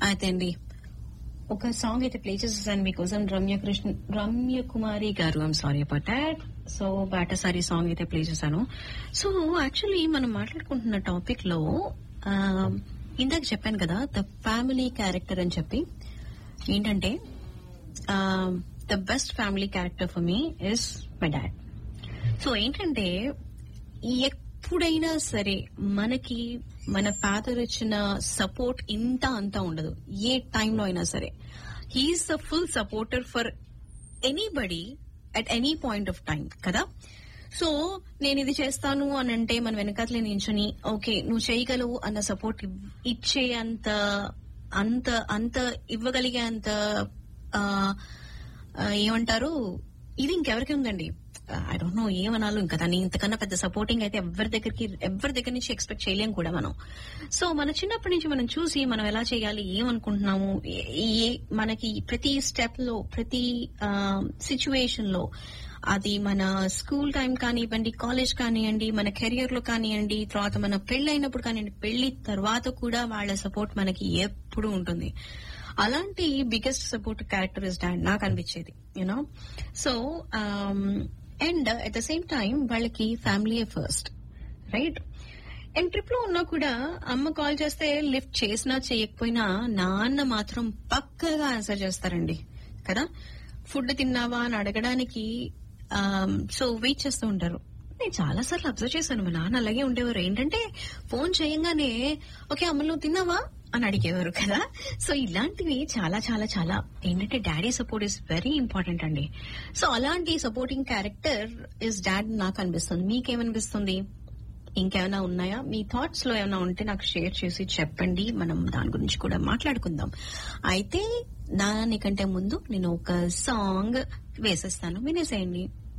అయితే అండి ఒక సాంగ్ అయితే ప్లే చేసేసాను మీకోసం Ramya Krishna Ramya Kumari garu I'm sorry about that so బాటసారి సాంగ్ అయితే ప్లే చేశాను సో యాక్చువల్లీ మనం మాట్లాడుకుంటున్న టాపిక్ లో ఆ, ఇందాక చెప్పాను కదా ద ఫ్యామిలీ క్యారెక్టర్ అని చెప్పి ఏంటంటే the best family character for me is my dad so ఏంటంటే ఎప్పుడైనా సరే మనకి మన ఫాదర్ ఇచ్చిన సపోర్ట్ ఇంత అంతా ఉండదు ఏ టైంలో అయినా సరే he's the full supporter for anybody at any point of time కదా సో నేను ఇది చేస్తాను అని అంటే మన వెనకాతలే నించుని ఓకే నువ్వు చేయగలవు అన్న సపోర్ట్ ఇచ్చే అంత అంత అంత ఇవ్వగలిగే అంత ఆ, ఆ, ఏమంటారు ఇది ఇంకెవరికి ఉందండి ఐ డోంట్ నో ఏమనాలో ఇంకా దాన్ని ఇంతకన్నా పెద్ద సపోర్టింగ్ అయితే ఎవరి దగ్గరికి ఎవరి దగ్గర నుంచి ఎక్స్పెక్ట్ చేయలేం కూడా మనం సో మన చిన్నప్పటి నుంచి మనం చూసి మనం ఎలా చేయాలి ఏమనుకుంటున్నాము ఏ- ఏ మనకి ప్రతి స్టెప్ లో ప్రతి సిచ్యువేషన్ లో అది మన స్కూల్ టైం కానివ్వండి కాలేజ్ కానివ్వండి మన కెరియర్ లో కానివ్వండి తర్వాత మన పెళ్ళైనప్పుడు కానివ్వండి పెళ్లి తర్వాత కూడా వాళ్ళ సపోర్ట్ మనకి ఎప్పుడు ఉంటుంది అలాంటి biggest support character is dad నాకు అనిపించేది you know so and at the same time వాళ్ళకి family first right and trip లో ఉన్నా కూడా అమ్మ కాల్ చేస్తే లిఫ్ట్ చేసినా చేయకపోయినా నాన్న మాత్రం పక్కగా ఆన్సర్ చేస్తారండి కదా ఫుడ్ తిన్నావా అని అడగడానికి సో వెయిట్ చేస్తూ ఉంటారు నేను చాలా సార్లు అబ్జర్వ్ చేశాను మా నాన్న అలాగే ఉండేవారు ఏంటంటే ఫోన్ చేయంగానే ఓకే అమ్మ నువ్వు తిన్నావా అని అడిగేవారు కదా సో ఇలాంటివి చాలా చాలా చాలా ఏంటంటే daddy support is very important అండి సో అలాంటి సపోర్టింగ్ క్యారెక్టర్ ఇస్ డాడ్ నాకు అనిపిస్తుంది మీకేమనిపిస్తుంది ఇంకేమైనా ఉన్నాయా మీ థాట్స్ లో ఏమైనా ఉంటే నాకు షేర్ చేసి చెప్పండి మనం దాని గురించి కూడా మాట్లాడుకుందాం అయితే దానికంటే ముందు నేను ఒక సాంగ్ వేసేస్తాను వినేసేయండి